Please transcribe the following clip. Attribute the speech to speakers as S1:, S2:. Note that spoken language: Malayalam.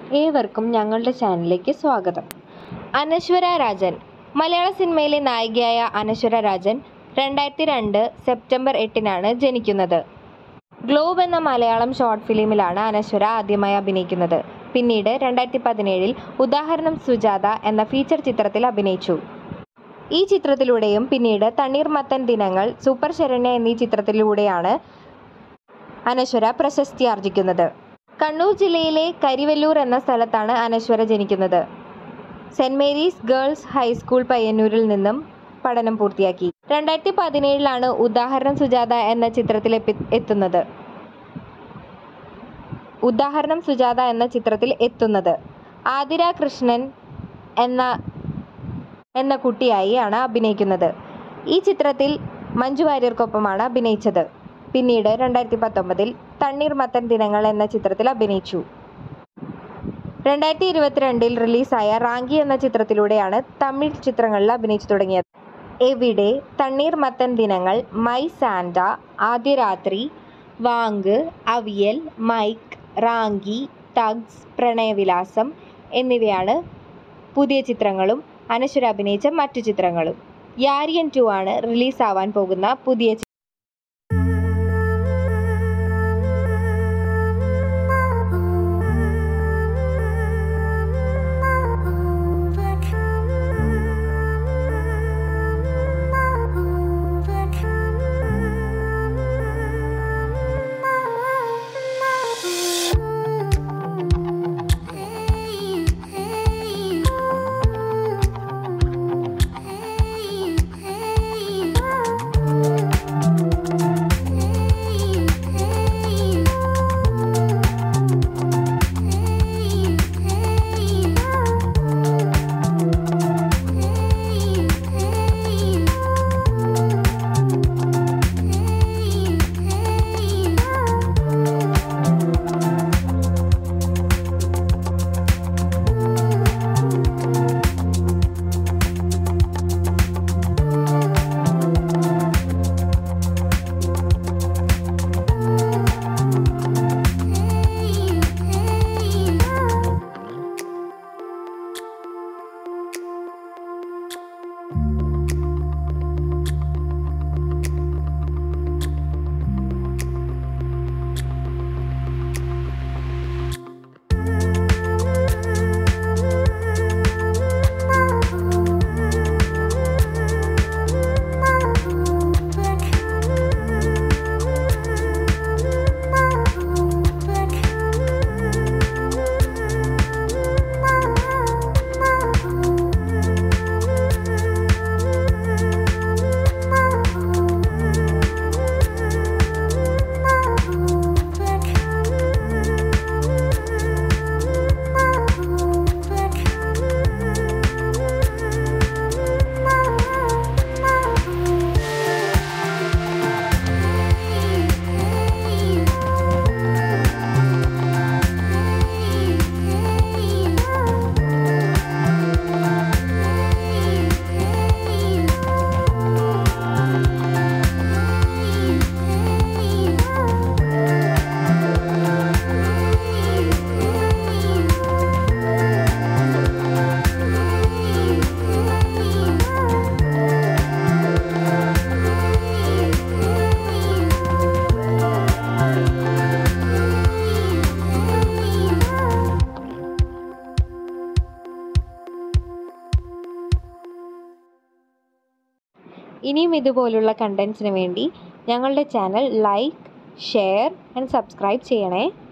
S1: ഏവർക്കും ഞങ്ങളുടെ ചാനലിലേക്ക് സ്വാഗതം അനശ്വര രാജൻ മലയാള സിനിമയിലെ നായികയായ അനശ്വര രാജൻ രണ്ടായിരത്തി രണ്ട് സെപ്റ്റംബർ എട്ടിനാണ് ജനിക്കുന്നത് ഗ്ലോബ് എന്ന മലയാളം ഷോർട്ട് ഫിലിമിലാണ് അനശ്വര ആദ്യമായി അഭിനയിക്കുന്നത് പിന്നീട് രണ്ടായിരത്തി പതിനേഴിൽ ഉദാഹരണം സുജാത എന്ന ഫീച്ചർ ചിത്രത്തിൽ അഭിനയിച്ചു ഈ ചിത്രത്തിലൂടെയും പിന്നീട് തണ്ണീർമത്തൻ ദിനങ്ങൾ സൂപ്പർ ശരണ്യ എന്നീ ചിത്രത്തിലൂടെയാണ് അനശ്വര പ്രശസ്തി ആർജിക്കുന്നത് കണ്ണൂർ ജില്ലയിലെ കരിവല്ലൂർ എന്ന സ്ഥലത്താണ് അനശ്വര ജനിക്കുന്നത് സെൻറ് മേരീസ് ഗേൾസ് ഹൈസ്കൂൾ പയ്യന്നൂരിൽ നിന്നും പഠനം പൂർത്തിയാക്കി രണ്ടായിരത്തി പതിനേഴിലാണ് ഉദാഹരണം സുജാത എന്ന ചിത്രത്തിൽ എപ്പി- എത്തുന്നത് ഉദാഹരണം സുജാത എന്ന ചിത്രത്തിൽ എത്തുന്നത് ആതിര കൃഷ്ണൻ എന്ന എന്ന കുട്ടിയായി ആണ് അഭിനയിക്കുന്നത് ഈ ചിത്രത്തിൽ മഞ്ജു വാര്യർക്കൊപ്പമാണ് അഭിനയിച്ചത് പിന്നീട് രണ്ടായിരത്തി പത്തൊമ്പതിൽ തണ്ണീർമത്തൻ ദിനങ്ങൾ എന്ന ചിത്രത്തിൽ അഭിനയിച്ചു രണ്ടായിരത്തി ഇരുപത്തിരണ്ടിൽ റിലീസായ റാങ്കി എന്ന ചിത്രത്തിലൂടെയാണ് തമിഴ് ചിത്രങ്ങളിൽ അഭിനയിച്ചു തുടങ്ങിയത് എവിടെ തണ്ണീർമത്തൻ ദിനങ്ങൾ മൈ സാൻഡ ആദ്യ രാത്രി വാങ്ക് അവിയൽ മൈക്ക് റാങ്കി തഗ്സ് പ്രണയവിലാസം എന്നിവയാണ് പുതിയ ചിത്രങ്ങളും അനശ്വര അഭിനയിച്ച മറ്റു ചിത്രങ്ങളും യാരിയൻ ടു ആണ് റിലീസാവാൻ പോകുന്ന പുതിയ ചി- ഇനിയും ഇതുപോലുള്ള കണ്ടൻസിന് വേണ്ടി ഞങ്ങളുടെ channel like share and subscribe ചെയ്യണേ